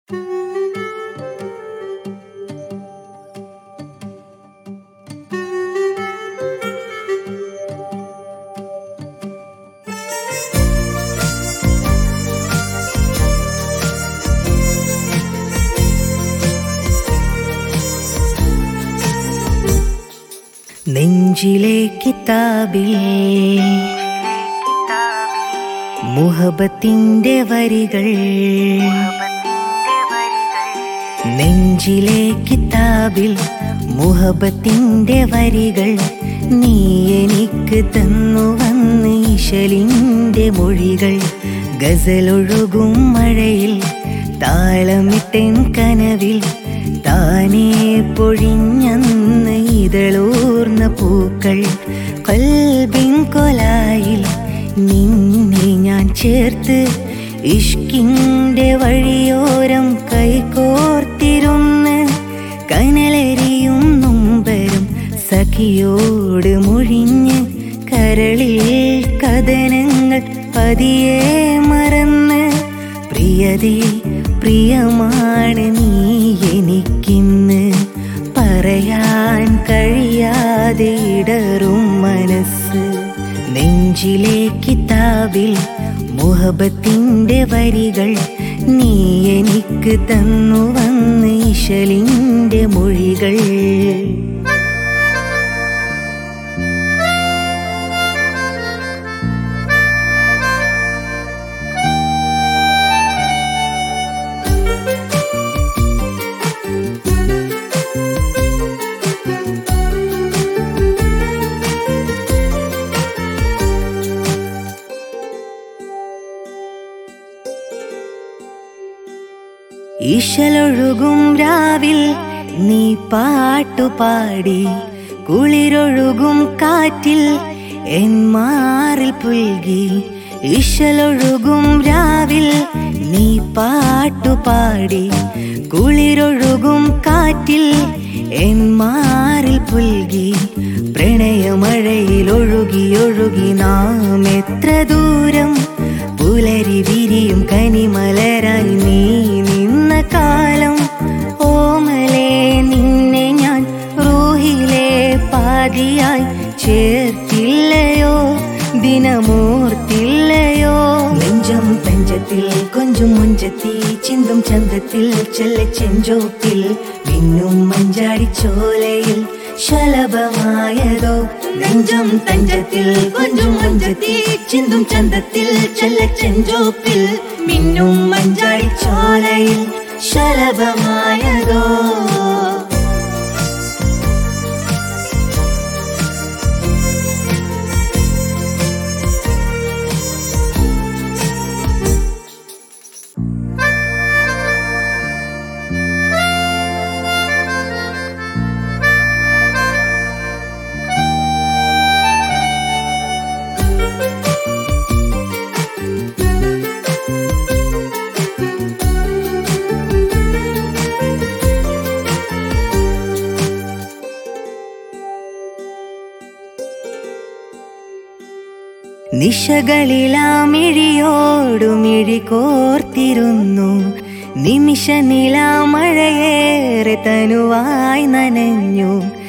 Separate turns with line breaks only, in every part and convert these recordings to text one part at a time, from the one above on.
നെഞ്ചിലെ കിതാബിൽ മുഹബത്തിന്റെ വരികൾ നെഞ്ചിലെ കിതാബിൽ മുഹബത്തിന്റെ വരികൾ നീ എനിക്ക് തന്നു വന്ന് ഇശലിന്റെ മൊഴികൾ ഗസലൊഴുകും മഴയിൽ താളമിട്ടൻ കനവിൽ താനേ പൊഴിഞ്ഞന്ന് ഇതളൂർന്ന പൂക്കൾ കൽബിൻ കൊലായിൽ നിന്നെ ഞാൻ ചേർത്ത് ഇഷ്കിന്റെ വഴിയോരം കൈകോർത്തിരുന്ന് കനലരിയും നൊമ്പരും സഖിയോട് മുഴിഞ്ഞ് കരളിൽ കഥനങ്ങൾ പതിയെ മറന്ന് പ്രിയതേ പ്രിയമാണ് നീ എനിക്കിന്ന് പറയാൻ കഴിയാതെ ഇടറും മനസ്സ് നെഞ്ചിലെ കിതാബിൽ മുഹബത്തിന്റെ വരികൾ നീ എനിക്ക് തന്നു വന്ന് ഇശലിന്റെ മൊഴികൾ ഈശലൊഴുകും രാവിൽ നീ പാട്ടുപാടി കുളിരൊഴുകും കാറ്റിൽ എൻ മാറിൽ പുൽകി ഈശലൊഴുകും രാവിൽ നീ പാട്ടുപാടി കുളിരൊഴുകും കാറ്റിൽ എൻ മാറിൽ പുൽകി പ്രണയമഴയിൽ ഒഴുകി ഒഴുകി നാം എത്ര ദൂരം പുലരി വിരിയും കനിമലരായി നീ നിന്ന കാലം ഓമലേ നിന്നെ ഞാൻ റൂഹിലെ പാതിയായി ചേർത്തില്ലയോ ദിനമോർത്തില്ലയോ നെഞ്ചം തഞ്ചത്തിൽ കൊഞ്ചും മുഞ്ചത്തി ചിന്തും ചന്തത്തിൽ ചെല്ല ചെഞ്ചോപ്പിൽ മിന്നും മഞ്ചാടി ചോലയിൽ ശലഭമായതോ നെഞ്ചം തഞ്ചത്തിൽ കൊഞ്ചും മുഞ്ചത്തി ചിന്തും ചന്തത്തിൽ ചെല്ല ചെഞ്ചോപ്പിൽ മിന്നും മഞ്ചാടി ചോലയിൽ ശലഭമായതോ നിശകളിലാമിഴിയോടു മിഴി കോർത്തിരുന്നു നിമിഷ നിലാമഴയേറെ തനുവായി നനഞ്ഞു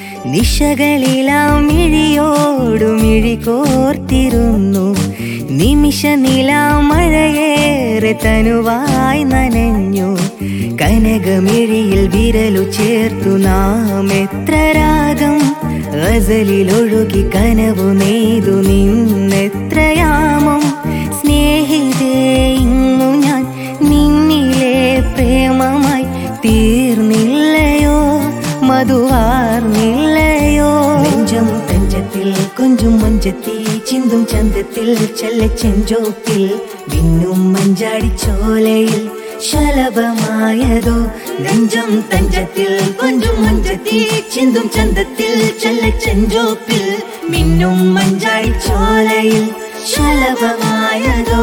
നിശകളിലാമിഴിയോടു മിഴി കോർത്തിരുന്നു നിമിഷ നിലാമഴയേറെ തനുവായി നനഞ്ഞു കനകമിഴിയിൽ വിരലു ചേർത്തു നാം എത്ര രാഗം ഗസലിലൊഴുകി കനവു നെയ്തു നിന്നെത്രയാമം സ്നേഹിതേ ഇന്നു ഞാൻ നിന്നിലെ പ്രേമമായി തീർന്നില്ലയോ മധുവാർന്നില്ലയോ നെഞ്ചം തഞ്ചത്തിൽ കൊഞ്ചും മഞ്ചത്തി ചിന്തും ചന്തത്തിൽ ചെല്ല ചെഞ്ചോപ്പിൽ വിന്നും മഞ്ചാടി ചോലയിൽ ശലഭമായതോ നെഞ്ചം തഞ്ചത്തിൽ കൊഞ്ചും മഞ്ചത്തി ചിന്തും ചന്തത്തിൽ ചെല്ല ചെഞ്ചോപ്പിൽ മിന്നും മഞ്ചാടി ചോലയിൽ ശലഭമായതോ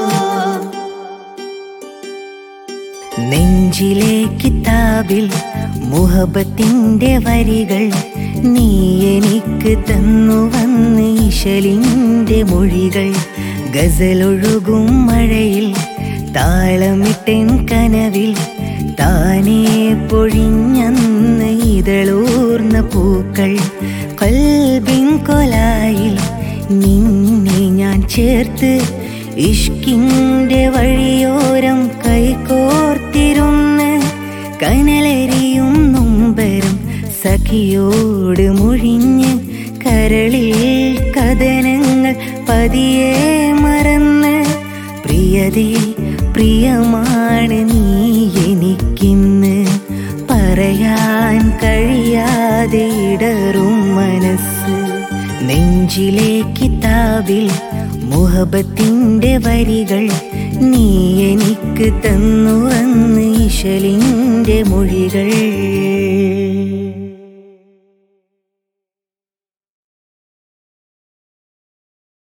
നെഞ്ചിലെ കിതാബിൽ മുഹബത്തിന്റെ വരികൾ നീ എനിക്ക് തന്നു വന്ന് ഇശലിന്റെ മൊഴികൾ ഗസലൊഴുകും മഴയിൽ താളമിട്ടൻ കനവിൽ താനേ പൊഴിഞ്ഞന്ന് ഇതളൂർന്ന പൂക്കൾ കൽബിൻ കൊലായിൽ നിന്നെ ഞാൻ ചേർത്ത് ഇഷ്കിൻ്റെ വഴിയോരം കൈകോർത്തിരുന്ന് കനലരിയും നൊമ്പരും സഖിയോട് മുഴിഞ്ഞ് കരളിൽ കഥനങ്ങൾ പതിയെ മറന്ന് പ്രിയതേ പ്രിയമാണ് നീ എനിക്കിന്ന് പറയാൻ കഴിയാതെ ഇടറും മനസ്സ് നെഞ്ചിലെ കിതാബിൽ മുഹബത്തിൻ്റെ വരികൾ നീ എനിക്ക് തന്നു അന്ന് ഇശലിൻ്റെ മൊഴികൾ